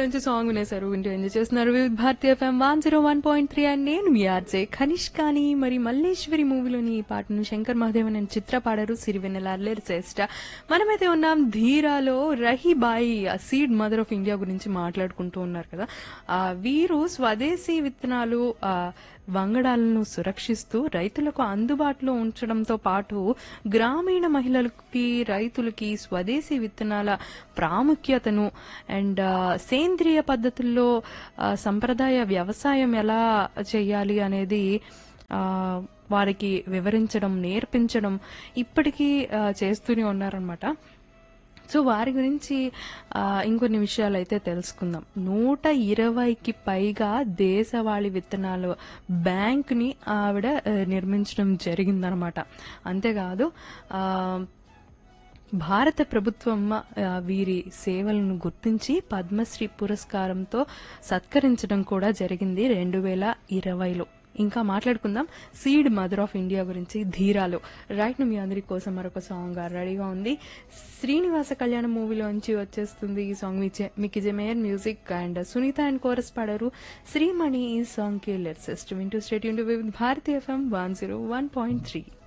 మూవీలోంచి song వినేశారు వింటూ enjoy చేస్తున్నారు Vividh Bharati FM one zero one point three and నేను మీ ఆర్జే ఖనిష్ కానీ మరి మల్లేశ్వరి మూవీలోని ఈ పాటను శంకర్ మహాదేవన్ అని చిత్ర పాడారు సిరివెన్నెల అల్లేరు శ్రేష్ట మనమైతే ఉన్నాం ధీరాలో రహీబాయి ఆ సీడ్ మదర్ ఆఫ్ ఇండియా గురించి మాట్లాడుకుంటూ ఉన్నారు కదా ఆ వీరు స్వదేశీ విత్తనాలు ఆ వంగడాలను సురక్షిస్తూ రైతులకు అందుబాటులో ఉంచడంతో పాటు గ్రామీణ మహిళలకి రైతులకి స్వదేశీ విత్తనాల ప్రాముఖ్యతను అండ్ సేంద్రియ పద్ధతుల్లో ఆ, సంప్రదాయ వ్యవసాయం ఎలా చేయాలి అనేది ఆ, వారికి వివరించడం నేర్పించడం ఇప్పటికీ ఆ, చేస్తూనే ఉన్నారనమాట సో వారి గురించి ఆ, ఇంకొన్ని విషయాలు అయితే తెలుసుకుందాం నూట ఇరవైకి పైగా దేశవాళీ విత్తనాలు బ్యాంక్ని ఆవిడ ఆ, నిర్మించడం జరిగిందనమాట అంతేకాదు ఆ, భారత ప్రభుత్వం ఆ, వీరి సేవలను గుర్తించి పద్మశ్రీ పురస్కారంతో సత్కరించడం కూడా జరిగింది రెండు వేల ఇరవైలో ఇంకా మాట్లాడుకుందాం సీడ్ మదర్ ఆఫ్ ఇండియా గురించి ధీరాలో రైట్ మీ అందరి కోసం మరొక సాంగ్ రెడీగా ఉంది శ్రీనివాస కళ్యాణ మూవీలోంచి వచ్చేస్తుంది ఈ సాంగ్ మీకు జమేయర్ music and Sunitha and chorus పాడారు శ్రీమణి ఈ సాంగ్ కి లెట్స్ వింటూ state with Bharatiya FM one zero one point three